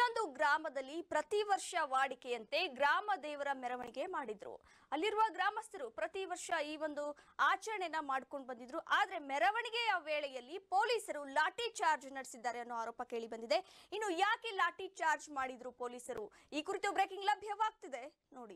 ಒಂದು ಗ್ರಾಮದಲ್ಲಿ ಪ್ರತಿ ವರ್ಷ ವಾಡಿಕೆಯಂತೆ ಗ್ರಾಮ ದೇವರ ಮೆರವಣಿಗೆ ಮಾಡಿದ್ರು ಅಲ್ಲಿರುವ ಗ್ರಾಮಸ್ಥರು ಪ್ರತಿ ವರ್ಷ ಈ ಒಂದು ಆಚರಣೆನ ಮಾಡ್ಕೊಂಡು ಬಂದಿದ್ರು ಆದ್ರೆ ಮೆರವಣಿಗೆಯ ವೇಳೆಯಲ್ಲಿ ಪೊಲೀಸರು ಲಾಠಿ ಚಾರ್ಜ್ ನಡೆಸಿದ್ದಾರೆ ಅನ್ನೋ ಆರೋಪ ಕೇಳಿ ಬಂದಿದೆ ಇನ್ನು ಯಾಕೆ ಲಾಠಿ ಚಾರ್ಜ್ ಮಾಡಿದ್ರು ಪೊಲೀಸರು ಈ ಕುರಿತು ಬ್ರೇಕಿಂಗ್ ಲಭ್ಯವಾಗ್ತಿದೆ ನೋಡಿ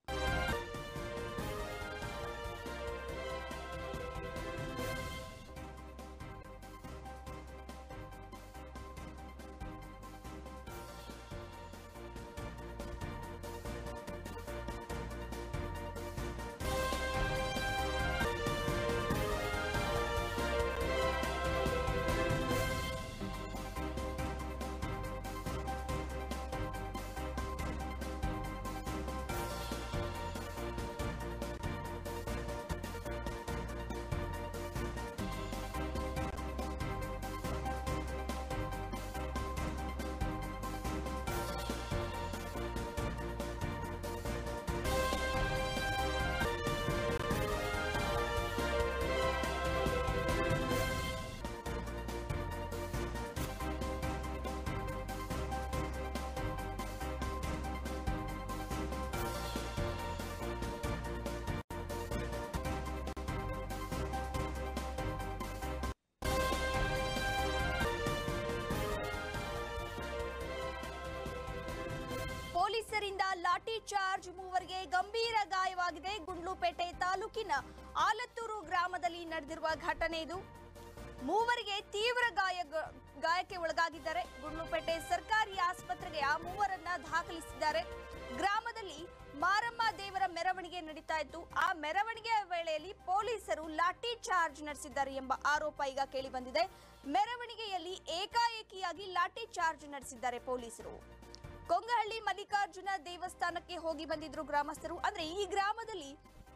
ಪೊಲೀಸರಿಂದ ಲಾಠಿ ಚಾರ್ಜ್ ಮೂವರಿಗೆ ಗಂಭೀರ ಗಾಯವಾಗಿದೆ ಗುಂಡ್ಲುಪೇಟೆ ತಾಲೂಕಿನ ಆಲತ್ತೂರು ಗ್ರಾಮದಲ್ಲಿ ನಡೆದಿರುವ ಘಟನೆ ಇದು ಮೂವರಿಗೆ ತೀವ್ರ ಗಾಯ ಗಾಯಕ್ಕೆ ಒಳಗಾಗಿದ್ದಾರೆ ಗುಂಡ್ಲುಪೇಟೆ ಸರ್ಕಾರಿ ಆಸ್ಪತ್ರೆಗೆ ಆ ಮೂವರನ್ನ ದಾಖಲಿಸಿದ್ದಾರೆ ಗ್ರಾಮದಲ್ಲಿ ಮಾರಮ್ಮ ದೇವರ ಮೆರವಣಿಗೆ ನಡೀತಾ ಇತ್ತು ಆ ಮೆರವಣಿಗೆಯ ವೇಳೆಯಲ್ಲಿ ಪೊಲೀಸರು ಲಾಠಿ ಚಾರ್ಜ್ ನಡೆಸಿದ್ದಾರೆ ಎಂಬ ಆರೋಪ ಈಗ ಕೇಳಿ ಬಂದಿದೆ ಮೆರವಣಿಗೆಯಲ್ಲಿ ಏಕಾಏಕಿಯಾಗಿ ಲಾಠಿ ಚಾರ್ಜ್ ನಡೆಸಿದ್ದಾರೆ ಪೊಲೀಸರು ಕೊಂಗಹಳ್ಳಿ ಮಲ್ಲಿಕಾರ್ಜುನ ದೇವಸ್ಥಾನಕ್ಕೆ ಹೋಗಿ ಬಂದಿದ್ರು ಗ್ರಾಮಸ್ಥರು ಅಂದ್ರೆ ಈ ಗ್ರಾಮದಲ್ಲಿ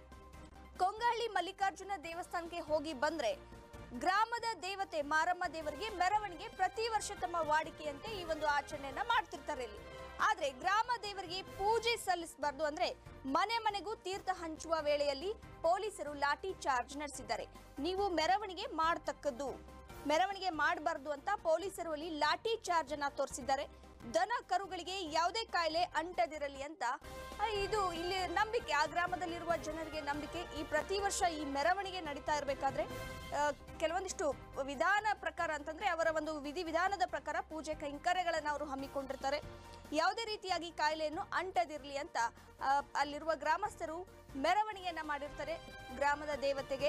ಕೊಂಗಹಳ್ಳಿ ಮಲ್ಲಿಕಾರ್ಜುನ ದೇವಸ್ಥಾನಕ್ಕೆ ಹೋಗಿ ಬಂದ್ರೆ ಗ್ರಾಮದ ದೇವತೆ ಮಾರಮ್ಮ ದೇವರಿಗೆ ಮೆರವಣಿಗೆ ಪ್ರತಿ ವರ್ಷ ತಮ್ಮ ವಾಡಿಕೆಯಂತೆ ಈ ಒಂದು ಆಚರಣೆಯನ್ನ ಮಾಡ್ತಿರ್ತಾರೆ ಇಲ್ಲಿ ಆದ್ರೆ ಗ್ರಾಮ ದೇವರಿಗೆ ಪೂಜೆ ಸಲ್ಲಿಸಬಾರ್ದು ಅಂದ್ರೆ ಮನೆ ಮನೆಗೂ ತೀರ್ಥ ಹಂಚುವ ವೇಳೆಯಲ್ಲಿ ಪೊಲೀಸರು ಲಾಠಿ ಚಾರ್ಜ್ ನಡೆಸಿದ್ದಾರೆ ನೀವು ಮೆರವಣಿಗೆ ಮಾಡತಕ್ಕದ್ದು ಮೆರವಣಿಗೆ ಮಾಡಬಾರ್ದು ಅಂತ ಪೊಲೀಸರು ಅಲ್ಲಿ ಲಾಠಿ ಚಾರ್ಜ್ ಅನ್ನ ತೋರಿಸಿದ್ದಾರೆ ದನ ಕರುಗಳಿಗೆ ಯಾವುದೇ ಕಾಯಿಲೆ ಅಂಟದಿರಲಿ ಅಂತ ಆ, ಇದು ಇಲ್ಲಿ ನಂಬಿಕೆ ಆ ಗ್ರಾಮದಲ್ಲಿರುವ ಜನರಿಗೆ ನಂಬಿಕೆ ಈ ಪ್ರತಿ ವರ್ಷ ಈ ಮೆರವಣಿಗೆ ನಡೀತಾ ಇರಬೇಕಾದ್ರೆ ಕೆಲವೊಂದಿಷ್ಟು ವಿಧಾನ ಪ್ರಕಾರ ಅಂತಂದ್ರೆ ಅವರ ಒಂದು ವಿಧಿ ವಿಧಾನದ ಪ್ರಕಾರ ಪೂಜೆ ಕೈಂಕರ್ಯಗಳನ್ನು ಅವರು ಹಮ್ಮಿಕೊಂಡಿರ್ತಾರೆ ಯಾವುದೇ ರೀತಿಯಾಗಿ ಕಾಯಿಲೆಯನ್ನು ಅಂಟದಿರಲಿ ಅಂತ ಆ, ಅಲ್ಲಿರುವ ಗ್ರಾಮಸ್ಥರು ಮೆರವಣಿಗೆಯನ್ನ ಮಾಡಿರ್ತಾರೆ ಗ್ರಾಮದ ದೇವತೆಗೆ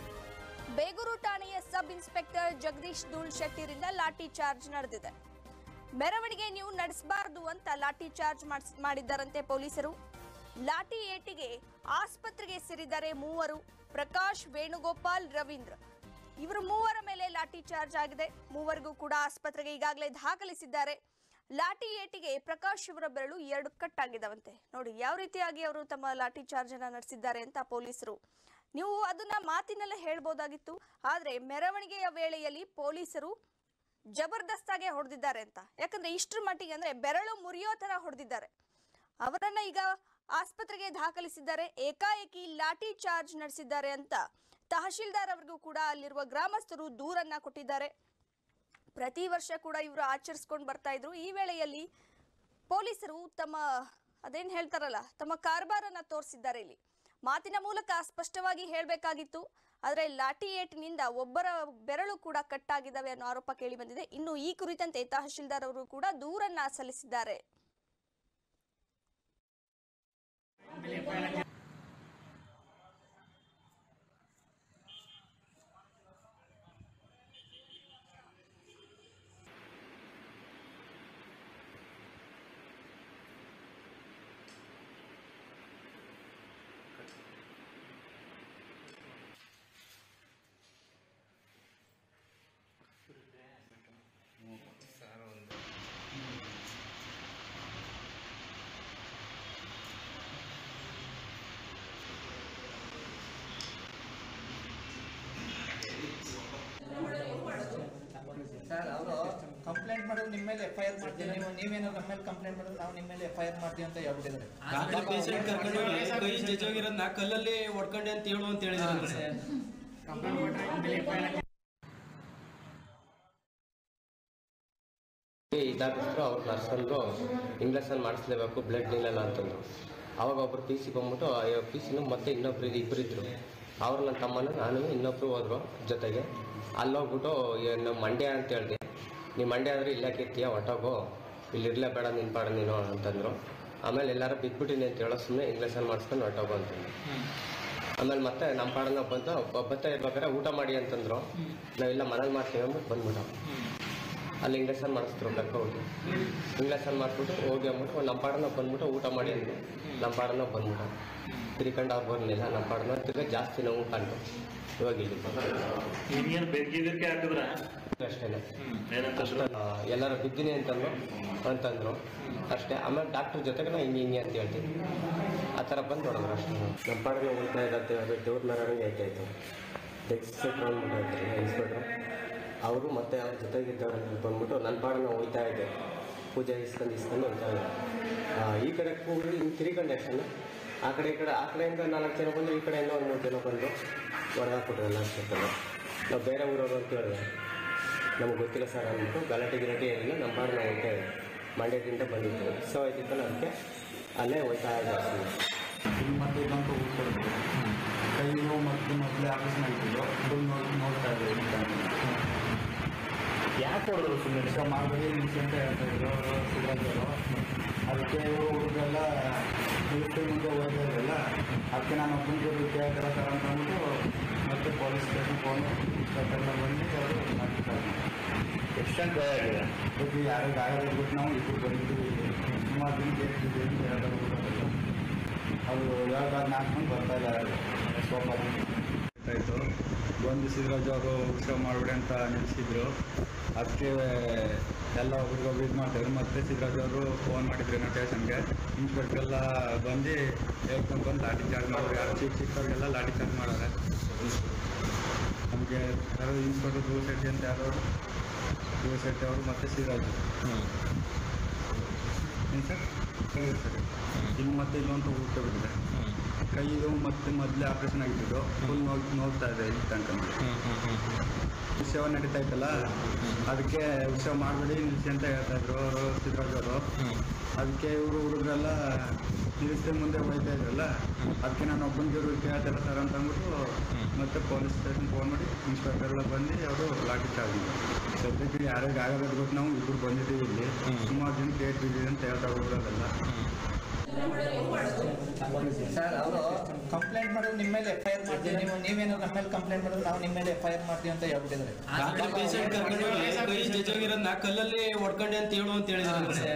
ಬೇಗೂರು ಠಾಣೆಯ ಸಬ್ ಇನ್ಸ್ಪೆಕ್ಟರ್ ಜಗದೀಶ್ ಧೂಳ್ ಶೆಟ್ಟಿರಿಂದ ಲಾಠಿ ಚಾರ್ಜ್ ನಡೆದಿದೆ ಮೆರವಣಿಗೆ ನೀವು ನಡೆಸಬಾರದು ಅಂತ ಲಾಠಿ ಚಾರ್ಜ್ ಮಾಡಿಸ್- ಮಾಡಿದ್ದಾರಂತೆ ಪೊಲೀಸರು ಲಾಠಿ ಏಟಿಗೆ ಆಸ್ಪತ್ರೆಗೆ ಸೇರಿದ್ದಾರೆ ಮೂವರು ಪ್ರಕಾಶ್ ವೇಣುಗೋಪಾಲ್ ರವೀಂದ್ರ ಇವರು ಮೂವರ ಮೇಲೆ ಲಾಠಿ ಚಾರ್ಜ್ ಆಗಿದೆ ಮೂವರಿಗೂ ಕೂಡ ಆಸ್ಪತ್ರೆಗೆ ಈಗಾಗಲೇ ದಾಖಲಿಸಿದ್ದಾರೆ ಲಾಠಿ ಏಟಿಗೆ ಪ್ರಕಾಶ್ ಇವರ ಬೆರಳು ಎರಡು ಕಟ್ ಆಗಿದಾವಂತೆ ನೋಡಿ ಯಾವ ರೀತಿಯಾಗಿ ಅವರು ತಮ್ಮ ಲಾಠಿ ಚಾರ್ಜ್ ಅನ್ನ ನಡೆಸಿದ್ದಾರೆ ಅಂತ ಪೊಲೀಸರು ನೀವು ಅದನ್ನ ಮಾತಿನಲ್ಲೇ ಹೇಳ್ಬೋದಾಗಿತ್ತು ಆದ್ರೆ ಮೆರವಣಿಗೆಯ ವೇಳೆಯಲ್ಲಿ ಪೊಲೀಸರು ಜಬರ್ದಸ್ತಾಗೆ ಹೊಡೆದಿದ್ದಾರೆ ಅಂತ ಯಾಕಂದ್ರೆ ಇಷ್ಟ್ರ ಮಟ್ಟಿಗೆ ಅಂದ್ರೆ ಬೆರಳು ಮುರಿಯೋ ತರ ಹೊಡೆದಿದ್ದಾರೆ ಅವರನ್ನ ಈಗ ಆಸ್ಪತ್ರೆಗೆ ದಾಖಲಿಸಿದ್ದಾರೆ ಏಕಾಏಕಿ ಲಾಠಿ ಚಾರ್ಜ್ ನಡೆಸಿದ್ದಾರೆ ಅಂತ ತಹಶೀಲ್ದಾರ್ ಅವರಿಗೂ ಕೂಡ ಅಲ್ಲಿರುವ ಗ್ರಾಮಸ್ಥರು ದೂರನ್ನ ಕೊಟ್ಟಿದ್ದಾರೆ ಪ್ರತಿ ವರ್ಷ ಕೂಡ ಇವರು ಆಚರಿಸ್ಕೊಂಡು ಬರ್ತಾ ಇದ್ರು ಈ ವೇಳೆಯಲ್ಲಿ ಪೊಲೀಸರು ತಮ್ಮ ಅದೇನ್ ಹೇಳ್ತಾರಲ್ಲ ತಮ್ಮ ಕಾರ್ಬಾರನ್ನ ತೋರಿಸಿದ್ದಾರೆ ಇಲ್ಲಿ ಮಾತಿನ ಮೂಲಕ ಸ್ಪಷ್ಟವಾಗಿ ಹೇಳಬೇಕಾಗಿತ್ತು ಆದರೆ ಲಾಠಿ ಏಟಿನಿಂದ ಒಬ್ಬರ ಬೆರಳು ಕೂಡ ಕಟ್ಟಾಗಿದ್ದಾವೆ ಅನ್ನೋ ಆರೋಪ ಕೇಳಿ ಬಂದಿದೆ ಇನ್ನು ಈ ಕುರಿತಂತೆ ತಹಶೀಲ್ದಾರ್ ಅವರು ಕೂಡ ದೂರನ್ನ ಸಲ್ಲಿಸಿದ್ದಾರೆ ಸರ್ ಅವರು ಕಂಪ್ಲೇಂಟ್ ಮಾಡೋದು ನಿಮ್ಮ ಮೇಲೆ ಎಫ್ ಐ ಆರ್ ಮಾಡ್ತೀವಿ ನೀವು ನೀವೇನೋ ನಮ್ಮ ಮೇಲೆ ಕಂಪ್ಲೇಂಟ್ ಮಾಡಿದ್ರೆ ನಾವು ನಿಮ್ಮ ಮೇಲೆ ಎಫ್ ಐ ಆರ್ ಮಾಡ್ತೀವಿ ಅಂತ ಹೇಳ್ಬಿಟ್ಟಿದ್ದಾರೆ ಗಾಡಿ ಪೇಷಂಟ್ ಕರ್ಕೊಂಡು ಹೋಗಿ ಕೈ ಜಜ್ಜೋಗಿರೋದ್ನ ಕಲ್ಲಲ್ಲಿ ಹೊಡ್ಕೊಂಡೆ ಅಂತ ಹೇಳು ಅಂತ ಹೇಳಿದ್ರು ಸರ್ ಇದಾಗಿದ್ರು ಅವ್ರು ನರ್ಸಂದ್ರು ಇಂಗ್ಲೀಷಲ್ಲಿ ಮಾಡಿಸ್ಲೇಬೇಕು ಬ್ಲಡ್ ನಿಲ್ಲಲ್ಲ ಅಂತಂದ್ರು ಅವಾಗ ಒಬ್ರು ಪಿ ಸಿ ಬಂದ್ಬಿಟ್ಟು ಪಿ ಸಿನು ಮತ್ತೆ ಇನ್ನೊಬ್ರು ಇಬ್ರು ಇದ್ರು ಅವ್ರು ನನ್ನ ತಮ್ಮನ ನಾನು ಇನ್ನೊಬ್ರು ಹೋದ್ರು ಜೊತೆಗೆ ಅಲ್ಲೋಗ್ಬಿಟ್ಟು ಏನು ಮಂಡ್ಯ ಅಂತ ಹೇಳಿದೆ ನೀ ಮಂಡ್ಯ ಅಂದರೆ ಇಲ್ಲೇ ಕಿರ್ತೀಯ ಹೊಟ್ಟೋಗು ಇಲ್ಲಿ ಇರಲೇ ಬೇಡ ನಿನ್ನ ಪಾಡ ನೀನು ಅಂತಂದ್ರು ಆಮೇಲೆ ಎಲ್ಲರೂ ಬಿಟ್ಬಿಟ್ಟಿನಿ ಅಂತ ಹೇಳೋ ಸುಮ್ಮನೆ ಇಂಗ್ಲೀಷಲ್ಲಿ ಮಾಡಿಸ್ಕೊಂಡು ಹೊಟ್ಟೋಗು ಅಂತಂದ್ರು ಆಮೇಲೆ ಮತ್ತೆ ನಮ್ಮ ಪಾಡನ ಬಂದು ಬತ್ತಾ ಇರ್ಬೇಕಾದ್ರೆ ಊಟ ಮಾಡಿ ಅಂತಂದ್ರು ನಾವೆಲ್ಲ ಮನೇಲಿ ಮಾಡ್ತೀವಿ ಅಂದ್ಬಿಟ್ಟು ಬಂದ್ಬಿಟ್ಟು ಅಲ್ಲಿ ಇಂಗ್ಲೀಷಲ್ಲಿ ಮಾಡಿಸಿದ್ರು ಕರ್ಕೊಂಡು ಇಂಗ್ಲೀಷಲ್ಲಿ ಮಾಡಿಸ್ಬಿಟ್ಟು ಹೋಗಿ ಅಂದ್ಬಿಟ್ಟು ನಮ್ಮ ಪಾಡನ ಬಂದ್ಬಿಟ್ಟು ಊಟ ಮಾಡಿ ಅಂದ್ರು ನಮ್ಮ ಪಾಡನ ಬಂದ್ಬಿಟ್ಟು ತಿರ್ಕೊಂಡು ಅವ್ರು ಬರಲಿಲ್ಲ ನಮ್ಮ ಪಾಡನ ತಿರ್ಗ ಜಾಸ್ತಿ ನೋವು ಕಂಡು ಇವಾಗ ಇಲ್ಲಿ ನಿಮ್ಗೇನು ಬೆರ್ಗಿದಕ್ಕೆ ಹಾಕಿದ್ರ ಅಷ್ಟೇ ಏನಂತಂದ್ರು ಎಲ್ಲರೂ ಬಿದ್ದೀನಿ ಅಂತಂದ್ರು ಅಂತಂದ್ರು ಅಷ್ಟೇ ಆಮೇಲೆ ಡಾಕ್ಟ್ರ್ ಜೊತೆಗೆ ನಾ ಹಿಂಗೆ ಹಿಂಗೆ ಅಂತ ಹೇಳ್ತೀನಿ ಆ ಥರ ಬಂದು ನೋಡಿದ್ರು ಅಷ್ಟೇ ನಮ್ಮ ಪಾಡಿಗೆ ಉಳ್ತಾ ಇರತ್ತೆ ಅದು ದೇವ್ರ ಮೆರವಣಿಗೆ ಆಯ್ತಾಯಿತು ಡೆಕ್ಸ್ಟ್ರಾ ಅಂದ್ಬಿಟ್ಟು ಹೇಳ್ತಾರೆ ಇನ್ಸ್ಪೆಕ್ಟ್ರು ಅವರು ಮತ್ತೆ ಅವ್ರ ಜೊತೆಗಿದ್ದವ್ರು ಬಂದ್ಬಿಟ್ಟು ನನ್ನ ಪಾಡನ್ನ ಹೋಯ್ತಾ ಇದ್ದೆ ಪೂಜೆ ಇಸ್ಕೊಂಡು ಇಸ್ಕೊಂಡು ಹೋಗ್ತಾ ಇದ್ದೆ ಆ, ಈ ಕಡೆ ಕೂಗಿ ಹಿಂಗೆ ತಿರ್ಕೊಂಡು ಆ್ಯಕ್ಷನ್ ಆ ಕಡೆ ಈ ಕಡೆ ಆ ಕಡೆಯಿಂದ ನಾಲ್ಕು ಜನ ಬಂದು ಈ ಕಡೆಯಿಂದ ಒಂದು ಮೂರು ಜನ ಬಂದು ಹೊರಗಾಕ್ಬಿಟ್ರು ಎಲ್ಲ ಅಷ್ಟೊತ್ತಲ್ಲ ನಾವು ಬೇರೆ ಊರವರು ಅಂತ ಹೇಳಿದೆ ನಮ್ಗೆ ಗೊತ್ತಿಲ್ಲ ಸರ್ ಅಂದ್ಬಿಟ್ಟು ಗಲಾಟೆ ಗಿಲಾಟೆ ಏನಿಲ್ಲ ನಮ್ಮ ಪಾಡು ನಾವು ಹೋಗ್ತಾ ಇದ್ದೀವಿ ಮಂಡ್ಯದಿಂದ ಬಂದಿದ್ದು ಸೊ ಇದ್ದಿತ್ತಲ್ಲ ಅದಕ್ಕೆ ಅಲ್ಲೇ ಹೋಗ್ತಾ ಇದ್ದಾರೆ ಇಲ್ಲಿ ಮತ್ತೆ ಇದಂತ ಉಳ್ಕೊಳ್ತು ಕೈಗಳು ಮತ್ತೆ ಮೊದಲೇ ಆಪರೇಷನ್ ಆಗಿದ್ದು ಫುಲ್ ನೋಡಿ ನೋಡ್ತಾ ಇದ್ದಾರೆ ಯಾಕೆ ಹೊಡೆದ್ರು ಸುಮ್ಮನೆ ಈಗ ಮಾಡಬೇಡಿ ನಿಲ್ಸಿ ಅಂತ ಹೇಳ್ತಾ ಇದ್ರು ಅವರು ಸಿದ್ದರಾಜ್ ಅವರು ಅದಕ್ಕೆ ಇವರು ಹುಡುಗರೆಲ್ಲ ನಿಲ್ಲಿಸಿ ಮುಂದೆ ಹೋಗ್ತಾ ಇದ್ರಲ್ಲ ಅದಕ್ಕೆ ನಾನು ಒಬ್ಬನಿಗೆ ಕೇಳ್ತಾರೆ ಸರ್ ಅಂತ ಅಂದ್ಬಿಟ್ಟು ಮತ್ತೆ ಪೊಲೀಸ್ ಸ್ಟೇಷನ್ ಫೋನ್ ಎಲ್ಲ ಬಂದು ಅವರು ಮಾಡ್ತಾರೆ ಎಷ್ಟು ಜನ ಗಾಯ ಆಗಿದೆ ಅದಕ್ಕೆ ಯಾರು ಗಾಯ ಬಿಟ್ಟು ನಾವು ಇಬ್ಬರು ಬಂದಿದ್ದೀವಿ ಸುಮಾರು ದಿನ ಕೇಳ್ತಿದ್ದೀವಿ ಅಂತ ಹೇಳೋದು ಅದು ಹೇಳ್ದಾಗ ನಾಲ್ಕು ಬರ್ತಾ ಇಲ್ಲ ಯಾರು ಸೋಮವಾರ ಆಯಿತು ಬಂದು ಸಿದ್ದರಾಜು ಅವರು ಉತ್ಸವ ಮಾಡಿಬಿಡಿ ಅಂತ ನಿಲ್ಲಿಸಿದ್ರು ಅದಕ್ಕೆ ಎಲ್ಲ ಒಬ್ರಿಗೊಬ್ರು ಇದು ಮಾಡ್ತಾಯಿದ್ರು ಮತ್ತೆ ಸಿದ್ದರಾಜು ಅವರು ಫೋನ್ ಮಾಡಿದ್ರು ಏನೋ ಸ್ಟೇಷನ್ಗೆ ಇನ್ಸ್ಪೆಕ್ಟರ್ ಎಲ್ಲ ಬಂದು ಹೇಳ್ಕೊಂಡು ಬಂದು ಲಾಠಿ ಚಾರ್ಜ್ ಮಾಡೋರು ಯಾರು ಚಿಕ್ಕ ಚಿಕ್ಕವ್ರಿಗೆಲ್ಲ ಲಾಠಿ ಚಾರ್ಜ್ ಮಾಡೋರೆ ನಮಗೆ ಯಾರು ಇನ್ಸ್ಪೆಕ್ಟರ್ ಧ್ರುವ ಶೆಟ್ಟಿ ಅಂತ ಯಾರು ಧ್ರುವ ಶೆಟ್ಟಿ ಅವರು ಮತ್ತು ಸಿದ್ದರಾಜು ಏನು ಸರ್ ಸರಿ ಇನ್ನು ಮತ್ತೆ ಇಲ್ಲೊಂದು ಉಳ್ಕೊಬಿಟ್ಟಿದೆ ಕೈದು ಮತ್ತೆ ಮೊದಲೇ ಆಪ್ರೇಷನ್ ಆಗಿದ್ದು ಫುಲ್ ನೋಡ್ ನೋಡ್ತಾ ಇದೆ ಇಲ್ಲಿ ತನಕ ಉತ್ಸವ ನಡೀತಾ ಇತ್ತಲ್ಲ ಅದಕ್ಕೆ ಉತ್ಸವ ಮಾಡಬೇಡಿ ನಿಲ್ಲಿಸಿ ಅಂತ ಹೇಳ್ತಾ ಇದ್ರು ಅವರು ಸಿದ್ದರಾಜ್ ಅವರು ಅದಕ್ಕೆ ಇವರು ಹುಡುಗರೆಲ್ಲ ನಿಲ್ಲಿಸಿ ಮುಂದೆ ಹೋಗ್ತಾ ಇದ್ರಲ್ಲ ಅದಕ್ಕೆ ನಾನು ಒಬ್ಬನಿಗೆ ಇವರು ಕೇಳ್ತಾರ ಸರ್ ಅಂತ ಅಂದ್ಬಿಟ್ಟು ಮತ್ತೆ ಪೊಲೀಸ್ ಸ್ಟೇಷನ್ ಫೋನ್ ಮಾಡಿ ಇನ್ಸ್ಪೆಕ್ಟರ್ ಎಲ್ಲ ಬಂದು ಅವರು ಲಾಠಿ ಚಾರ್ಜ್ ಮಾಡಿದ್ರು ಸದ್ಯಕ್ಕೆ ಯಾರಿಗೆ ಆಗೋದು ಗೊತ್ತು ನಾವು ಇಬ್ಬರು ಬಂದಿದ್ದೀವಿ ಇಲ್ಲಿ ಸುಮಾರು ಜನ ಕೇಳ್ತಿದ್ದೀವಿ ಅಂತ ಹೇಳ್ತಾ ಹುಡುಗರೆಲ್ಲ ಸರ್ ಅವರು ಕಂಪ್ಲೇಂಟ್ ಮಾಡೋದು ನಿಮ್ಮ ಮೇಲೆ ಎಫ್ ಐ ಆರ್ ಮಾಡ್ತೀವಿ ನೀವು ನೀವೇನೋ ನಮ್ಮ ಮೇಲೆ ಕಂಪ್ಲೇಂಟ್ ಮಾಡಿದ್ರೆ ನಾವು ನಿಮ್ಮ ಮೇಲೆ ಎಫ್ ಐ ಆರ್ ಮಾಡ್ತೀವಿ ಅಂತ ಹೇಳ್ಬಿಟ್ಟಿದ್ದಾರೆ ಡಾಕ್ಟರ್ ಪೇಷಂಟ್ ಕರ್ಕೊಂಡು ಹೋಗಿ ಕೈ ಜಜ್ಜೋಗಿರೋದ್ನ ಕಲ್ಲಲ್ಲಿ ಹೊಡ್ಕೊಂಡೆ ಅಂತ ಹೇಳು ಅಂತ ಹೇಳಿದ್ರು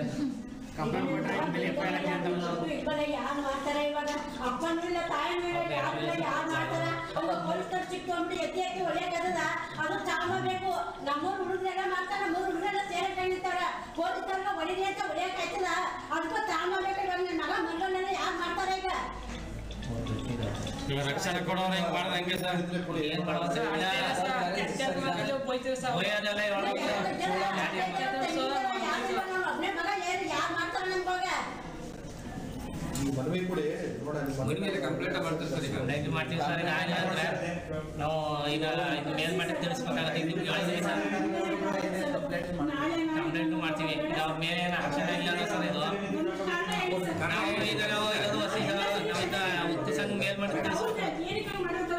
ಇವಾಗ ಯಾರು ಮಾಡ್ತಾರೆ ಇವಾಗ ಅಪ್ಪನೂ ಇಲ್ಲ ತಾಯಿನೂ ಇಲ್ಲ ಯಾರು ಇಲ್ಲ ಯಾರು ಮಾಡ್ತಾರ ಅವಾಗ ಪೊಲೀಸರು ಸಿಕ್ತು ಅಂದ್ರೆ ಎತ್ತಿ ಎತ್ತಿ ಹೊಡಿಯಕ್ಕದ ಅದು ಚಾಮ ಬೇಕು ನಮ್ಮೂರು ಹುಡುಗರೆಲ್ಲ ಮಾಡ್ತಾರ ನಮ್ಮೂರು ಹುಡುಗರೆಲ್ಲ ಸೇರಿ ಕಂಡಿರ್ತಾರ ಪೊಲೀಸರೆಲ್ಲ ಹೊಡಿಲಿ ಅಂತ ಹೊಡಿಯಕ್ ಆಯ್ತದ ಅದಕ್ಕೂ ಚಾಮ ಬೇಕು ಇವಾಗ ನನ್ನ ಮಗ ಮಗನೆಲ್ಲ ಯಾರು ಮಾಡ್ತಾರ ಈಗ ಈಗ ರಕ್ಷಣೆ ಕೊಡೋರು ಹಿಂಗ್ ಮಾಡ್ದ ಹಂಗೆ ಸರ್ ಏನ್ ಮಾಡೋದು ಹೋಯೋದೆಲ್ಲ ಒಬ್ಬನೇ ಮಗ ಏನು ಯಾರು ಮಾಡ್ತಾರ ನನ್ಗೋಗ ಕಂಪ್ಲೇಂಟ್ ಮಾಡ್ತಾರೆ ಸರ್ ಈಗ ಕಂಪ್ಲೇಂಟ್ ಮಾಡ್ತೀವಿ ಸರ್ ಈಗ ಆಗಿಲ್ಲ ಅಂದ್ರೆ ನಾವು ಈಗ ಇದು ಮೇಲ್ಮಟ್ಟಕ್ಕೆ ತಿಳಿಸ್ಬೇಕಾಗುತ್ತೆ ಇದು ನಿಮ್ಗೆ ಹೇಳಿದ್ವಿ ಸರ್ ಕಂಪ್ಲೇಂಟ್ ಮಾಡ್ತೀವಿ ಈಗ ಅವ್ರ ಮೇಲೆ ಏನು ಆಕ್ಷನ್ ಇಲ್ಲ ಅಂದ್ರೆ ಸರ್ ಇದು ನಾವು ಈಗ ನಾವು ಇರೋದು ಹೊಸ ಈಗ ನಾವಿಂದ ಉತ್ತಿ ಸಂಘ ಮೇಲ್ಮಟ್ಟಕ್ಕೆ ತಿಳಿಸ್ಬೇಕು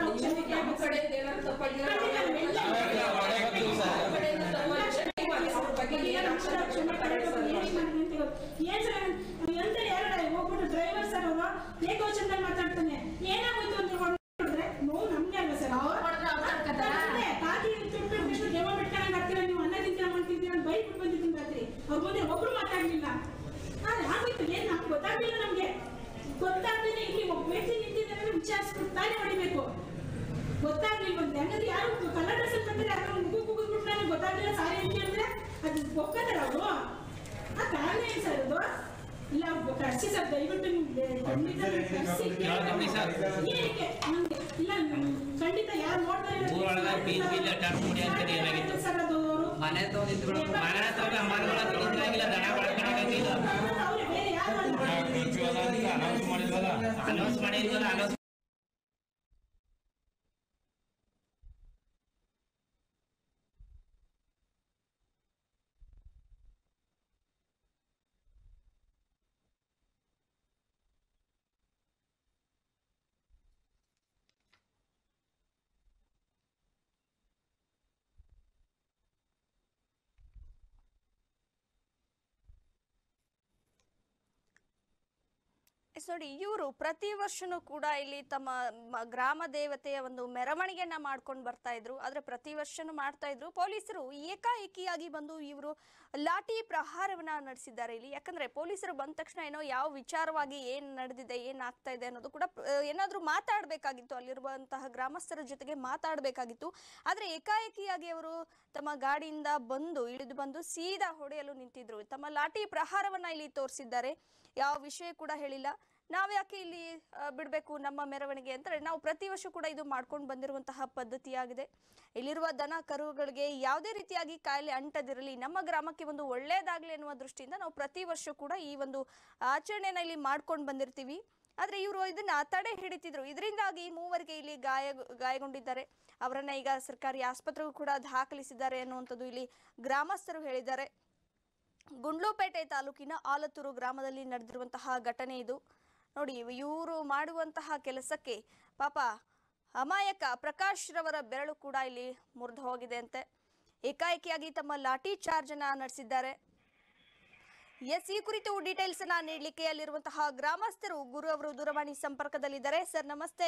ಡ್ರೈವರ್ ಸರ್ ಅವರು ಏಕವಚನದಲ್ಲಿ ಮಾತಾಡ್ತಾನೆ ಏನಾಗೋಯ್ತು ಅಂತ ಹೊರಟ್ರೆ ನೋವು ನಮ್ಗೆ ಅಲ್ವಾ ಸರ್ ಕಾಕಿ ತುಟ್ಬಿಟ್ಟು ದೇವ ಬಿಟ್ಕೊಂಡಂಗೆ ಆಗ್ತೀರಾ ನೀವು ಅನ್ನ ತಿಂತೀರ ಮಾಡ್ತಿದ್ದೀರ ಅಂತ ಬೈಕ್ ಬಂದಿದ್ದೀನಿ ರಾತ್ರಿ ಅವ್ರ ಮುಂದೆ ಒಬ್ರು ಮಾತಾಡ್ಲಿಲ್ಲ ಆದ್ರೆ ಆಗೋಯ್ತು ಏನ್ ನಮ್ಗೆ ಗೊತ್ತಾಗ್ಲಿಲ್ಲ ನಮ್ಗೆ ಗೊತ್ತಾಗ್ದೇನೆ ಇಲ್ಲಿ ಒಬ್ಬ ವ್ಯಕ್ತಿ ನಿಂತಿದ್ದಾರೆ ವಿಚಾರಿಸ್ಬಿಟ್ಟು ತಾನೇ ಹೊಡಿಬೇಕು ಗೊತ್ತಾಗ್ಲಿಲ್ಲ ಒಂದು ಹೆಂಗಂದ್ರೆ ಯಾರು ಕಲರ್ ಡ್ರೆಸ್ ಅಲ್ಲಿ ಬಂದಿದ್ರೆ ಅದ್ರ ಮುಗು ಕುಗಿದ್ಬಿಟ್ಟು ನನಗೆ ಗೊತ್ತಾಗ್ಲಿಲ್ಲ ಸಾರಿ ಅಂತ ಹೇಳಿದ್ರೆ ಅದು ಒಪ್ಕೋತಾರ ಅವರು ಆ ಕಾರಣ ಏನ್ ಸರ್ ಅದು ಇಲ್ಲ ಕರ್ಸಿ ಸರ್ ದಯವಿಟ್ಟು ನಿಮ್ಗೆ ಖಂಡಿತ ಕರ್ಸಿ ಕೇಳ್ಕೊಂಡಿ ಸರ್. ಏನಕ್ಕೆ ನಮ್ಗೆ ಇಲ್ಲ ಖಂಡಿತ ಯಾರು ನೋಡ್ತಾ ಊರೊಳಗೆ ಬೀದಿ ಬೀದಿ ಅಡ್ಡಾಡ್ ನೋಡಿ ಅಂತೀರಿ ಏನಾಗಿತ್ತು? ಸರ್ ಅದು ಅವರು ಮನೆ ತಗೊಂಡಿದ್ರು ಮನೆ ಹತ್ರ ಮನೆಗಳ ಹತ್ರ ಇದ್ರಾಗಿಲ್ಲ ದನ ಮಾಡ್ಕೊಳಕ್ಕಾಗಿಲ್ಲ ಅವ್ರು ಬೇರೆ ಯಾರು ಅನೌನ್ಸ್ ಮಾಡಿದ್ವಲ್ಲ ಅನೌನ್ಸ್ ಮಾಡಿದ್ವಲ್ಲ ಅನೌನ್ಸ್ ಎಸ್ ನೋಡಿ ಇವರು ಪ್ರತಿ ವರ್ಷನೂ ಕೂಡ ಇಲ್ಲಿ ತಮ್ಮ ಮ- ಗ್ರಾಮ ದೇವತೆಯ ಒಂದು ಮೆರವಣಿಗೆಯನ್ನ ಮಾಡ್ಕೊಂಡು ಬರ್ತಾ ಇದ್ರು ಆದ್ರೆ ಪ್ರತಿ ವರ್ಷನೂ ಮಾಡ್ತಾ ಇದ್ರು ಪೊಲೀಸರು ಏಕಾಏಕಿಯಾಗಿ ಬಂದು ಇವರು ಲಾಠಿ ಪ್ರಹಾರವನ್ನ ನಡೆಸಿದ್ದಾರೆ ಇಲ್ಲಿ ಯಾಕಂದ್ರೆ ಪೊಲೀಸರು ಬಂದ ತಕ್ಷಣ ಏನೋ ಯಾವ ವಿಚಾರವಾಗಿ ಏನ್ ನಡೆದಿದೆ ಏನ್ ಆಗ್ತಾ ಇದೆ ಅನ್ನೋದು ಕೂಡ ಆ, ಏನಾದ್ರೂ ಮಾತಾಡ್ಬೇಕಾಗಿತ್ತು ಅಲ್ಲಿರುವಂತಹ ಗ್ರಾಮಸ್ಥರ ಜೊತೆಗೆ ಮಾತಾಡ್ಬೇಕಾಗಿತ್ತು ಆದ್ರೆ ಏಕಾಏಕಿಯಾಗಿ ಅವರು ತಮ್ಮ ಗಾಡಿಯಿಂದ ಬಂದು ಇಳಿದು ಬಂದು ಸೀದಾ ಹೊಡೆಯಲು ನಿಂತಿದ್ರು ತಮ್ಮ ಲಾಠಿ ಪ್ರಹಾರವನ್ನ ಇಲ್ಲಿ ತೋರಿಸಿದ್ದಾರೆ ಯಾವ ವಿಷಯ ಕೂಡ ಹೇಳಿಲ್ಲ ನಾವ್ ಯಾಕೆ ಇಲ್ಲಿ ಆ, ಬಿಡ್ಬೇಕು ನಮ್ಮ ಮೆರವಣಿಗೆ ಅಂದ್ರೆ ನಾವು ಪ್ರತಿ ವರ್ಷ ಕೂಡ ಇದು ಮಾಡ್ಕೊಂಡು ಬಂದಿರುವಂತಹ ಪದ್ಧತಿಯಾಗಿದೆ ಇಲ್ಲಿರುವ ದನ ಕರುಗಳಿಗೆ ಯಾವುದೇ ರೀತಿಯಾಗಿ ಕಾಯಿಲೆ ಅಂಟದಿರಲಿ ನಮ್ಮ ಗ್ರಾಮಕ್ಕೆ ಒಂದು ಒಳ್ಳೇದಾಗ್ಲಿ ಅನ್ನುವ ದೃಷ್ಟಿಯಿಂದ ನಾವು ಪ್ರತಿ ವರ್ಷ ಕೂಡ ಈ ಒಂದು ಆಚರಣೆನ ಇಲ್ಲಿ ಮಾಡ್ಕೊಂಡು ಬಂದಿರ್ತೀವಿ ಆದ್ರೆ ಇವರು ಇದನ್ನ ತಡೆ ಹಿಡಿತಿದ್ರು ಇದರಿಂದಾಗಿ ಮೂವರಿಗೆ ಇಲ್ಲಿ ಗಾಯ ಗಾಯಗೊಂಡಿದ್ದಾರೆ ಅವರನ್ನ ಈಗ ಸರ್ಕಾರಿ ಆಸ್ಪತ್ರೆಗೂ ಕೂಡ ದಾಖಲಿಸಿದ್ದಾರೆ ಅನ್ನುವಂಥದ್ದು ಇಲ್ಲಿ ಗ್ರಾಮಸ್ಥರು ಹೇಳಿದ್ದಾರೆ ಗುಂಡ್ಲುಪೇಟೆ ತಾಲೂಕಿನ ಆಲತ್ತೂರು ಗ್ರಾಮದಲ್ಲಿ ನಡೆದಿರುವಂತಹ ಘಟನೆ ಇದು ನೋಡಿ ಇವರು ಮಾಡುವಂತಹ ಕೆಲಸಕ್ಕೆ ಪಾಪ ಅಮಾಯಕ ಪ್ರಕಾಶ್ ರವರ ಬೆರಳು ಕೂಡ ಇಲ್ಲಿ ಮುರಿದು ಹೋಗಿದೆ ಅಂತೆ ಏಕಾಏಕಿಯಾಗಿ ತಮ್ಮ ಲಾಠಿ ಚಾರ್ಜ್ ಅನ್ನ ನಡೆಸಿದ್ದಾರೆ ಎಸ್ ಈ ಕುರಿತು ಡೀಟೇಲ್ಸ್ ಅನ್ನ ನೀಡಲಿಕ್ಕೆ ಅಲ್ಲಿರುವಂತಹ ಗ್ರಾಮಸ್ಥರು ಗುರು ಅವರು ದೂರವಾಣಿ ಸಂಪರ್ಕದಲ್ಲಿದ್ದಾರೆ ಸರ್ ನಮಸ್ತೆ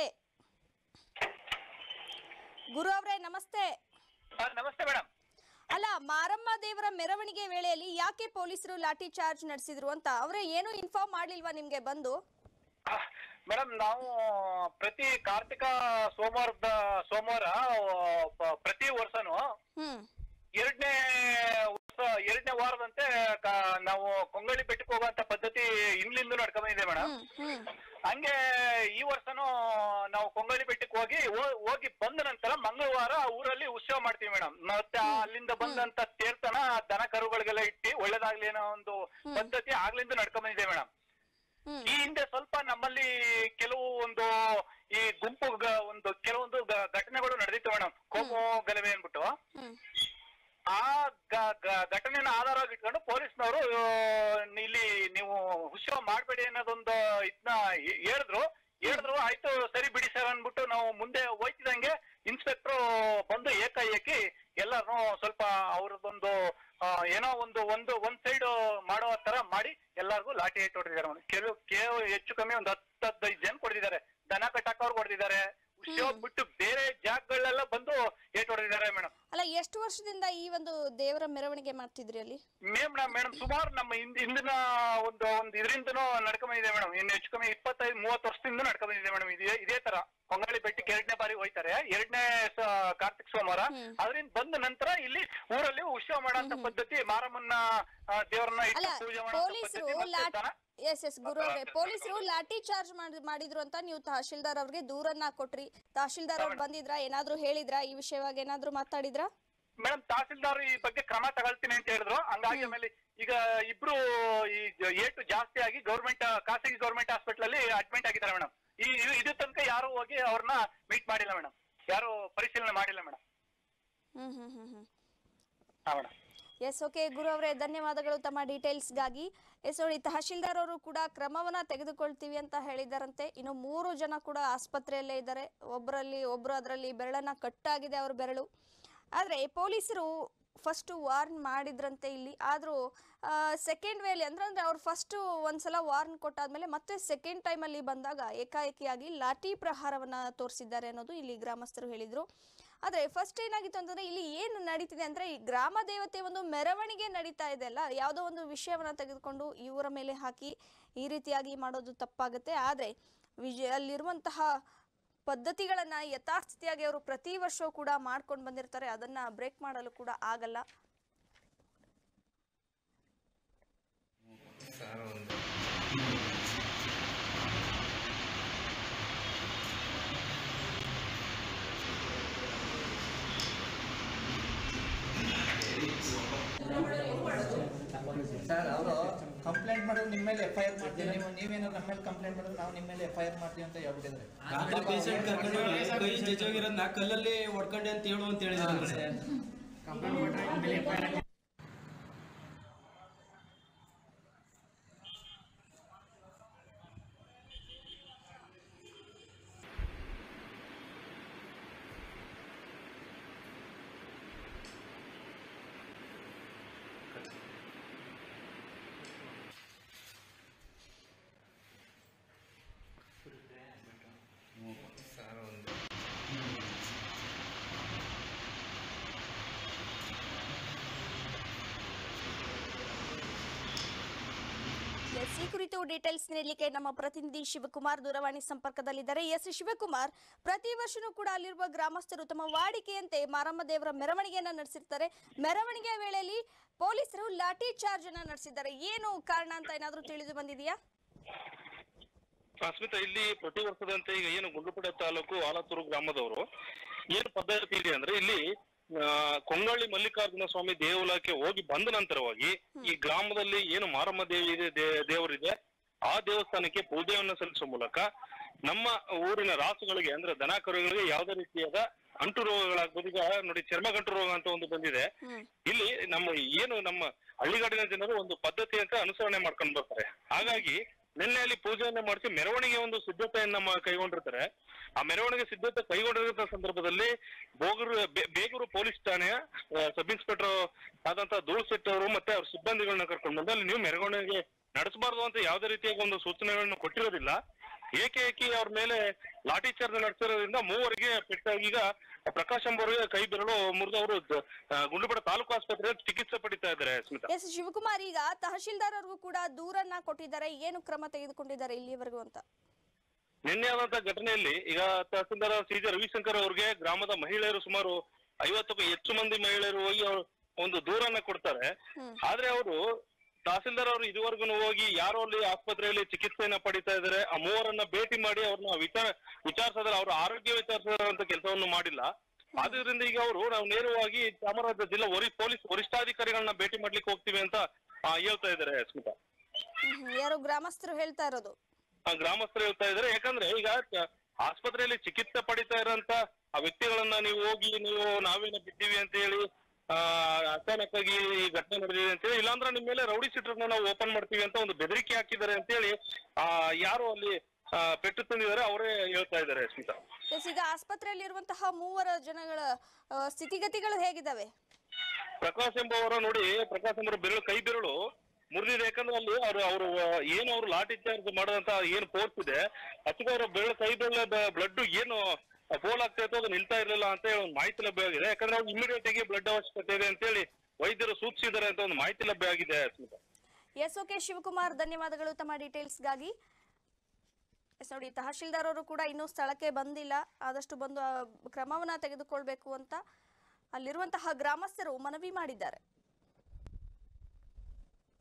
ಗುರು ಅವರೇ ನಮಸ್ತೆ ನಮಸ್ತೆ ಮೇಡಮ್ ಅಲ್ಲ ಮಾರಮ್ಮ ದೇವರ ಮೆರವಣಿಗೆ ವೇಳೆಯಲ್ಲಿ ಯಾಕೆ ಪೊಲೀಸರು ಲಾಠಿ ಚಾರ್ಜ್ ನಡೆಸಿದ್ರು ಅಂತ ಅವರೇ ಏನು ಇನ್ಫಾರ್ಮ್ ಮಾಡ್ಲಿಲ್ವಾ ನಿಮ್ಗೆ ಬಂದು ಮೇಡಮ್ ನಾವು ಪ್ರತಿ ಕಾರ್ತಿಕ ಸೋಮವಾರದ ಸೋಮವಾರ ಪ- ಪ್ರತಿ ವರ್ಷನೂ ಹ್ಮ್ ಎರಡನೇ ವರ್ಷ ಎರಡನೇ ವಾರದಂತೆ ಕ- ನಾವು ಕೊಂಗಳಿ ಬೆಟ್ಟಕ್ಕೆ ಹೋಗುವಂತ ಪದ್ಧತಿ ಹಿಂದ್ಲಿಂದ ನಡ್ಕೊಂಡ್ ಬಂದಿದೆ ಮೇಡಮ್ ಹಂಗೆ ಈ ವರ್ಷನೂ ನಾವು ಕೊಂಗಳಿ ಬೆಟ್ಟಕ್ಕೆ ಹೋಗಿ ಹೋ- ಹೋಗಿ ಬಂದ ನಂತರ ಮಂಗಳವಾರ ಊರಲ್ಲಿ ಉತ್ಸವ ಮಾಡ್ತೀವಿ ಮೇಡಮ್ ಮತ್ತೆ ಆ ಅಲ್ಲಿಂದ ಬಂದಂತ ತೀರ್ಥನ ದನ ಕರುಗಳಿಗೆಲ್ಲ ಇಟ್ಟು ಒಳ್ಳೇದಾಗ್ಲಿ ಅನ್ನೋ ಒಂದು ಪದ್ಧತಿ ಆಗ್ಲಿಂದ ನಡ್ಕೊಂಡ್ ಬಂದಿದೆ ಮೇಡಮ್ ಈ ಹಿಂದೆ ಸ್ವಲ್ಪ ನಮ್ಮಲ್ಲಿ ಕೆಲವು ಒಂದು ಈ ಗುಂಪು ಗ- ಒಂದು ಕೆಲವೊಂದು ಗ- ಘಟನೆಗಳು ನಡೆದಿತ್ತು ಮೇಡಮ್ ಕೋಮು ಗಲಭೆ ಅನ್ಬಿಟ್ಟು ಆ ಗ- ಗ- ಘಟನೆನ ಆಧಾರವಾಗಿ ಇಟ್ಕೊಂಡು ಪೊಲೀಸ್ನವರು ಇಲ್ಲಿ ನೀವು ಉತ್ಸವ ಮಾಡ್ಬೇಡಿ ಅನ್ನೋದೊಂದು ಇದನ್ನ ಹೇಳಿದ್ರು ಹೇಳಿದ್ರು ಆಯ್ತು ಸರಿ ಬಿಡಿ ಸರ್ ಅನ್ಬಿಟ್ಟು ನಾವು ಮುಂದೆ ಹೋಯ್ತಿದಂಗೆ ಇನ್ಸ್ಪೆಕ್ಟರ್ ಬಂದು ಏಕಾಏಕಿ ಎಲ್ಲಾರನು ಸ್ವಲ್ಪ ಅವ್ರದ್ದೊಂದು ಆ, ಏನೋ ಒಂದು ಒಂದು ಒಂದ್ ಸೈಡ್ ಮಾಡೋ ತರ ಮಾಡಿ ಎಲ್ಲಾರ್ಗು ಲಾಠಿ ಏಟ್ ಹೊಡೆದಿದ್ದಾರೆ ಮೇಡಮ್ ಕೆಲವು ಕೆಲವು ಹೆಚ್ಚು ಕಮ್ಮಿ ಒಂದು ಹತ್ತು ಹದಿನೈದು ಜನ ಕೊಡ್ತಿದ್ದಾರೆ ದನ ಕಟ್ಟಾಕವ್ರು ಕೊಡ್ತಿದ್ದಾರೆ ಉತ್ಸವ ಬಿಟ್ಟು ಬೇರೆ ಜಾಗಗಳೆಲ್ಲ ಬಂದು ಏಟ್ ಹೊಡೆದಿದ್ದಾರೆ ಮೇಡಮ್ ಅಲ್ಲ ಎಷ್ಟು ವರ್ಷದಿಂದ ಈ ಒಂದು ದೇವರ ಮೆರವಣಿಗೆ ಮಾಡ್ತಿದ್ರಿ ಅಲ್ಲಿ ಮೇಡಮ್ ಮೇಡಮ್ ಸುಮಾರು ನಮ್ಮ ಹಿಂದ್ ಹಿಂದಿನ ಒಂದು ಒಂದು ಇದರಿಂದನೂ ನಡ್ಕೊಂಡ್ ಬಂದಿದೆ ಮೇಡಮ್ ಇನ್ನು ಹೆಚ್ಚು ಕಮ್ಮಿ ಇಪ್ಪತ್ತೈದು ಮೂವತ್ತು ವರ್ಷದಿಂದ ನಡ್ಕೊಂಡ್ ಬಂದಿದೆ ಮೇಡಮ್ ಇದೇ ಇದೇ ತರ ಹೊಂಗಾಳಿ ಬೆಟ್ಟಕ್ಕೆ ಎರಡನೇ ಬಾರಿ ಹೋಯ್ತಾರೆ ಎರಡನೇ ಕಾರ್ತಿಕ್ ಸೋಮವಾರ ಅದರಿಂದ ಬಂದ ನಂತರ ಇಲ್ಲಿ ಊರಲ್ಲಿ ಉತ್ಸವ ಮಾಡೋಂತ ಪದ್ಧತಿ ಮಾರಮ್ಮನ ಆ, ದೇವರನ್ನ ಅಲ್ಲ ಇಟ್ಟು ಪೂಜೆ ಮಾಡೋ ಪೊಲೀಸರು ಲಾಠಿ ಎಸ್ ಎಸ್ ಗುರು ಅವ್ರೆ ಪೊಲೀಸರು ಲಾಠಿ ಚಾರ್ಜ್ ಮಾಡಿದ್ರು ಅಂತ ನೀವು ತಹಶೀಲ್ದಾರ್ ಅವ್ರಿಗೆ ದೂರನ್ನ ಕೊಟ್ರಿ ತಹಶೀಲ್ದಾರ್ ಅವ್ರು ಬಂದಿದ್ರಾ ಏನಾದ್ರೂ ಹೇಳಿದ್ರಾ ಈ ವಿಷಯವಾಗಿ ಏನಾದ್ರೂ ಮಾತಾಡಿದ್ರಾ ಮೇಡಮ್ ತಹಸೀಲ್ದಾರ್ ಈ ಬಗ್ಗೆ ಕ್ರಮ ತಗೊಳ್ತೀನಿ ಅಂತ ಹೇಳಿದ್ರು ಹಂಗಾಗಿ ಆಮೇಲೆ ಈಗ ಇಬ್ರು ಈ ಜ- ಏಟು ಜಾಸ್ತಿ ಆಗಿ ಗೌರ್ಮೆಂಟ್ ಖಾಸಗಿ ಗೌರ್ಮೆಂಟ್ ಹಾಸ್ಪಿಟಲ್ ಅಲ್ಲಿ ಅಡ್ಮಿಟ್ ಆಗಿದ್ದಾರೆ ಮೇಡಮ್ ಈ ಇದು- ಇದು ತನಕ ಯಾರು ಹೋಗಿ ಅವ್ರನ್ನ ಮೀಟ್ ಮಾಡಿಲ್ಲ ಮೇಡಮ್ ಯಾರು ಪರಿಶೀಲನೆ ಮಾಡಿಲ್ಲ ಮೇಡಮ್ ಹ್ಮ್ ಹ್ಮ್ ಹ್ಮ್ ಹ್ಮ್ ಹಾ ಮೇಡಮ್ ಎಸ್ ಓಕೆ ಗುರು ಅವರೇ ಧನ್ಯವಾದಗಳು ತಮ್ಮ ಡೀಟೇಲ್ಸ್ಗಾಗಿ ಎಸ್ ನೋಡಿ ತಹಶೀಲ್ದಾರ್ ಅವರು ಕೂಡ ಕ್ರಮವನ್ನ ತೆಗೆದುಕೊಳ್ತೀವಿ ಅಂತ ಹೇಳಿದಾರಂತೆ ಇನ್ನು ಮೂರು ಜನ ಕೂಡ ಆಸ್ಪತ್ರೆಯಲ್ಲೇ ಇದ್ದಾರೆ ಒಬ್ಬರಲ್ಲಿ ಒಬ್ರು ಅದರಲ್ಲಿ ಬೆರಳನ್ನ ಕಟ್ಟಾಗಿದೆ ಅವ್ರ ಬೆರಳು ಆದರೆ ಪೊಲೀಸರು ಫಸ್ಟ್ ವಾರ್ನ್ ಮಾಡಿದ್ರಂತೆ ಇಲ್ಲಿ ಆದರೂ ಸೆಕೆಂಡ್ ವೇಲಿ ಅಂದ್ರೆ ಅಂದ್ರೆ ಅವ್ರು ಫಸ್ಟ್ ಒಂದ್ಸಲ ವಾರ್ನ್ ಕೊಟ್ಟಾದ್ಮೇಲೆ ಮತ್ತೆ ಸೆಕೆಂಡ್ ಟೈಮಲ್ಲಿ ಬಂದಾಗ ಏಕಾಏಕಿಯಾಗಿ ಲಾಠಿ ಪ್ರಹಾರವನ್ನ ತೋರಿಸಿದ್ದಾರೆ ಅನ್ನೋದು ಇಲ್ಲಿ ಗ್ರಾಮಸ್ಥರು ಹೇಳಿದ್ರು ಆದರೆ ಫಸ್ಟ್ ಏನಾಗಿತ್ತು ಅಂತಂದ್ರೆ ಇಲ್ಲಿ ಏನು ನಡೀತಿದೆ ಅಂದ್ರೆ ಈ ಗ್ರಾಮ ದೇವತೆ ಒಂದು ಮೆರವಣಿಗೆ ನಡೀತಾ ಇದೆ ಅಲ್ಲ ಯಾವುದೋ ಒಂದು ವಿಷಯವನ್ನ ತೆಗೆದುಕೊಂಡು ಇವರ ಮೇಲೆ ಹಾಕಿ ಈ ರೀತಿಯಾಗಿ ಮಾಡೋದು ತಪ್ಪಾಗುತ್ತೆ ಆದರೆ ವಿಜಯ ಅಲ್ಲಿರುವಂತಹ ಪದ್ಧತಿಗಳನ್ನ ಯಥಾಸ್ಥಿತಿಯಾಗಿ ಅವರು ಪ್ರತಿ ವರ್ಷವೂ ಕೂಡ ಮಾಡ್ಕೊಂಡು ಬಂದಿರ್ತಾರೆ ಅದನ್ನ ಬ್ರೇಕ್ ಮಾಡಲು ಕೂಡ ಆಗಲ್ಲ ಸರ್ ಅವರು ಕಂಪ್ಲೇಂಟ್ ಮಾಡಿದ್ರೆ ನಿಮ್ಮ ಮೇಲೆ ಎಫ್ ಐ ಆರ್ ಮಾಡ್ತೀವಿ ನೀವು ನೀವೇನೋ ನಮ್ಮ ಮೇಲೆ ಕಂಪ್ಲೇಂಟ್ ಮಾಡಿದ್ರೆ ನಾವು ನಿಮ್ಮ ಮೇಲೆ ಎಫ್ ಐ ಆರ್ ಮಾಡ್ತೀವಿ ಅಂತ ಹೇಳ್ಬಿಟ್ಟಿದ್ದಾರೆ ಪೇಷಂಟ್ ಕರ್ಕೊಂಡು ಹೋಗಿ ಕೈ ಜಜ್ಜೋಗಿರೋದನ್ನ ಕಲ್ಲಲ್ಲಿ ಹೊಡ್ಕೊಂಡೆ ಅಂತ ಹೇಳು ಅಂತ ಹೇಳಿದ್ರು ಎಸ್ ಈ ಕುರಿತು ಡೀಟೇಲ್ಸ್ ನೀಡಲಿಕ್ಕೆ ನಮ್ಮ ಪ್ರತಿನಿಧಿ ಶಿವಕುಮಾರ್ ದೂರವಾಣಿ ಸಂಪರ್ಕದಲ್ಲಿದ್ದಾರೆ ಎಸ್ ಶಿವಕುಮಾರ್ ಪ್ರತಿ ವರ್ಷನೂ ಕೂಡ ಅಲ್ಲಿರುವ ಗ್ರಾಮಸ್ಥರು ತಮ್ಮ ವಾಡಿಕೆಯಂತೆ ಮಾರಮ್ಮ ದೇವರ ಮೆರವಣಿಗೆಯನ್ನ ನಡೆಸಿರ್ತಾರೆ ಮೆರವಣಿಗೆಯ ವೇಳೆಯಲ್ಲಿ ಪೊಲೀಸರು ಲಾಠಿ ಚಾರ್ಜ್ ಅನ್ನ ನಡೆಸಿದ್ದಾರೆ ಏನು ಕಾರಣ ಅಂತ ಏನಾದ್ರೂ ತಿಳಿದು ಬಂದಿದೆಯಾ ಅಸ್ಮಿತಾ ಇಲ್ಲಿ ಪ್ರತಿ ವರ್ಷದಂತೆ ಈಗ ಏನು ಗುಂಡ್ಲುಪೇಟೆ ತಾಲೂಕು ಆಲತ್ತೂರು ಗ್ರಾಮದವರು ಏನು ಪದ್ಧತಿ ಇದೆ ಅಂದ್ರೆ ಇಲ್ಲಿ ಆ, ಕೊಂಗಳ್ಳಿ ಮಲ್ಲಿಕಾರ್ಜುನ ಸ್ವಾಮಿ ದೇಗುಲಕ್ಕೆ ಹೋಗಿ ಬಂದ ನಂತರವಾಗಿ ಈ ಗ್ರಾಮದಲ್ಲಿ ಏನು ಮಾರಮ್ಮ ದೇವಿ ಇದೆ ದೇ- ದೇವರಿದೆ ಆ ದೇವಸ್ಥಾನಕ್ಕೆ ಪೂಜೆಯನ್ನು ಸಲ್ಲಿಸುವ ಮೂಲಕ ನಮ್ಮ ಊರಿನ ರಾಸುಗಳಿಗೆ ಅಂದ್ರೆ ದನ ಕರುಗಳಿಗೆ ಯಾವುದೇ ರೀತಿಯಾದ ಅಂಟು ರೋಗಗಳಾಗ್ಬೋದು ಈಗ ನೋಡಿ ಚರ್ಮಗಂಟು ರೋಗ ಅಂತ ಒಂದು ಬಂದಿದೆ ಇಲ್ಲಿ ನಮ್ಮ ಏನು ನಮ್ಮ ಹಳ್ಳಿಗಾಡಿನ ಜನರು ಒಂದು ಪದ್ಧತಿ ಅಂತ ಅನುಸರಣೆ ಮಾಡ್ಕೊಂಡು ಬರ್ತಾರೆ ಹಾಗಾಗಿ ನಿನ್ನೆ ಅಲ್ಲಿ ಪೂಜೆಯನ್ನ ಮಾಡಿಸಿ ಮೆರವಣಿಗೆ ಒಂದು ಸಿದ್ಧತೆಯನ್ನ ಮ- ಕೈಗೊಂಡಿರ್ತಾರೆ ಆ ಮೆರವಣಿಗೆ ಸಿದ್ಧತೆ ಕೈಗೊಂಡಿರುವಂತ ಸಂದರ್ಭದಲ್ಲಿ ಬೋಗೂರು ಬೇ- ಬೇಗೂರು ಪೊಲೀಸ್ ಠಾಣೆಯ ಆ, ಸಬ್ ಇನ್ಸ್ಪೆಕ್ಟರ್ ಆದಂತ ಧೂಳ್ ಶೆಟ್ಟಿ ಅವರು ಮತ್ತೆ ಅವ್ರ ಸಿಬ್ಬಂದಿಗಳನ್ನ ಕರ್ಕೊಂಡು ಬಂದು ಅಲ್ಲಿ ನೀವು ಮೆರವಣಿಗೆ ನಡೆಸಬಾರ್ದು ಅಂತ ಯಾವುದೇ ರೀತಿಯಾಗಿ ಒಂದು ಸೂಚನೆಗಳನ್ನು ಕೊಟ್ಟಿರೋದಿಲ್ಲ ಏಕೇಕಿ ಅವ್ರ ಮೇಲೆ ಲಾಠಿ ಚಾರ್ಜ್ ನಡೆಸಿರೋದ್ರಿಂದ ಮೂವರಿಗೆ ಪೆಟ್ಟಾಗಿ ಈಗ ಪ್ರಕಾಶ್ ಎಂಬುವರಿಗೆ ಕೈ ಬೆರಳು ಮುರಿದು ಅವರು ಗುಂಡ್ಲುಪೇಟೆ ತಾಲೂಕು ಆಸ್ಪತ್ರೆಯಲ್ಲಿ ಚಿಕಿತ್ಸೆ ಪಡಿತಾ ಇದ್ದಾರೆ ಸ್ಮಿತಾ ಎಸ್ ಶಿವಕುಮಾರ್ ಈಗ ತಹಶೀಲ್ದಾರ್ ಅವ್ರಿಗೂ ಕೂಡ ದೂರನ್ನ ಕೊಟ್ಟಿದ್ದಾರೆ ಏನು ಕ್ರಮ ತೆಗೆದುಕೊಂಡಿದ್ದಾರೆ ಇಲ್ಲಿವರೆಗೂ ಅಂತ ನಿನ್ನೆ ಆದಂತ ಘಟನೆಯಲ್ಲಿ ಈಗ ತಹಸೀಲ್ದಾರ್ ಸಿ ಜೆ ರವಿಶಂಕರ್ ಅವ್ರಿಗೆ ಗ್ರಾಮದ ಮಹಿಳೆಯರು ಸುಮಾರು ಐವತ್ತಕ್ಕೂ ಹೆಚ್ಚು ಮಂದಿ ಮಹಿಳೆಯರು ಹೋಗಿ ಅವ್ರು ಒಂದು ದೂರನ್ನ ಕೊಡ್ತಾರೆ ಆದ್ರೆ ಅವರು ತಹಸೀಲ್ದಾರ್ ಅವರು ಇದುವರೆಗೂ ಹೋಗಿ ಯಾರೋ ಅಲ್ಲಿ ಆಸ್ಪತ್ರೆಯಲ್ಲಿ ಚಿಕಿತ್ಸೆಯನ್ನ ಪಡಿತಾ ಇದ್ದಾರೆ ಆ ಮೂವರನ್ನ ಭೇಟಿ ಮಾಡಿ ಅವ್ರನ್ನ ವಿಚಾರ ವಿಚಾರಿಸೋದ್ರ ಅವ್ರ ಆರೋಗ್ಯ ವಿಚಾರಿಸೋದಂತ ಕೆಲಸವನ್ನು ಮಾಡಿಲ್ಲ ಆದ್ರಿಂದ ಈಗ ಅವರು ನಾವು ನೇರವಾಗಿ ಚಾಮರಾಜ ಜಿಲ್ಲಾ ವರಿ ಪೊಲೀಸ್ ವರಿಷ್ಠಾಧಿಕಾರಿಗಳನ್ನ ಭೇಟಿ ಮಾಡ್ಲಿಕ್ಕೆ ಹೋಗ್ತೀವಿ ಅಂತ ಆ, ಹೇಳ್ತಾ ಇದ್ದಾರೆ ಸ್ಮಿತಾ ಹ್ಮ್, ಯಾರೋ ಗ್ರಾಮಸ್ಥರು ಹೇಳ್ತಾ ಇರೋದು ಆ ಗ್ರಾಮಸ್ಥರು ಹೇಳ್ತಾ ಇದ್ದಾರೆ ಯಾಕಂದ್ರೆ ಈಗ ತ- ಆಸ್ಪತ್ರೆಯಲ್ಲಿ ಚಿಕಿತ್ಸೆ ಪಡಿತಾ ಇರೋಂತ ಆ ವ್ಯಕ್ತಿಗಳನ್ನ ನೀವು ಹೋಗಿ ನೀವು ನಾವೇನ ಬಿದ್ದೀವಿ ಅಂತ ಹೇಳಿ ಆ ಅಚಾನಕ್ ಆಗಿ ಈ ಘಟನೆ ನಡೆದಿದೆ ಅಂತ ಹೇಳಿ ಇಲ್ಲಾಂದ್ರೆ ನಿಮ್ ಮೇಲೆ ರೌಡಿ ಶೀಟರ್ನ ನಾವು ಓಪನ್ ಮಾಡ್ತೀವಿ ಅಂತ ಒಂದು ಬೆದರಿಕೆ ಹಾಕಿದ್ದಾರೆ ಅಂತ ಹೇಳಿ ಆ ಯಾರು ಅಲ್ಲಿ ಆ, ಪೆಟ್ಟು ತಿಂದಿದ್ದಾರೆ ಅವರೇ ಹೇಳ್ತಾ ಇದ್ದಾರೆ ಸ್ಮಿತಾ ಎಸ್ ಈಗ ಆಸ್ಪತ್ರೆಯಲ್ಲಿ ಇರುವಂತಹ ಮೂವರ ಜನಗಳ ಆ, ಸ್ಥಿತಿಗತಿಗಳು ಹೇಗಿದ್ದಾವೆ ಪ್ರಕಾಶ್ ಎಂಬುವರ ನೋಡಿ ಪ್ರಕಾಶ್ ಎಂಬರ ಬೆರಳು ಕೈ ಬೆರಳು ಮುರಿದಿದೆ ಯಾಕಂದ್ರೆ ಅಲ್ಲಿ ಅವರು ಅವರು ಏನು ಅವರು ಲಾಠಿ ಚಾರ್ಜ್ ಮಾಡೋದಂತ ಏನು ಫೋರ್ಸ್ ಇದೆ ಅದಕ್ಕೆ ಅವರ ಬೆರಳು ಕೈ ಬೆರಳ ಬ್ಲಡ್ ಏನು ಫೋಲ್ ಆಗ್ತಾ ಇತ್ತು ಅದು ನಿಲ್ತಾ ಇರಲಿಲ್ಲ ಅಂತ ಹೇಳಿ ಒಂದು ಮಾಹಿತಿ ಲಭ್ಯ ಆಗಿದೆ ಯಾಕಂದ್ರೆ ಅವ್ರು ಇಮಿಡಿಯೇಟ್ ಆಗಿ ಬ್ಲಡ್ ಅವಶ್ಯಕತೆ ಇದೆ ಅಂತ ಹೇಳಿ ವೈದ್ಯರು ಸೂಚಿಸಿದ್ದಾರೆ ಅಂತ ಒಂದು ಮಾಹಿತಿ ಲಭ್ಯ ಆಗಿದೆ ಸ್ಮಿತಾ ಎಸ್ ಓಕೆ ಶಿವಕುಮಾರ್ ಧನ್ಯವಾದಗಳು ತಮ್ಮ ಡೀಟೇಲ್ಸ್ಗಾಗಿ ಎಸ್ ನೋಡಿ ತಹಶೀಲ್ದಾರ್ ಅವರು ಕೂಡ ಇನ್ನೂ ಸ್ಥಳಕ್ಕೆ ಬಂದಿಲ್ಲ ಆದಷ್ಟು ಬಂದು ಆ ಕ್ರಮವನ್ನ ತೆಗೆದುಕೊಳ್ಬೇಕು ಅಂತ ಅಲ್ಲಿರುವಂತಹ ಗ್ರಾಮಸ್ಥರು ಮನವಿ ಮಾಡಿದ್ದಾರೆ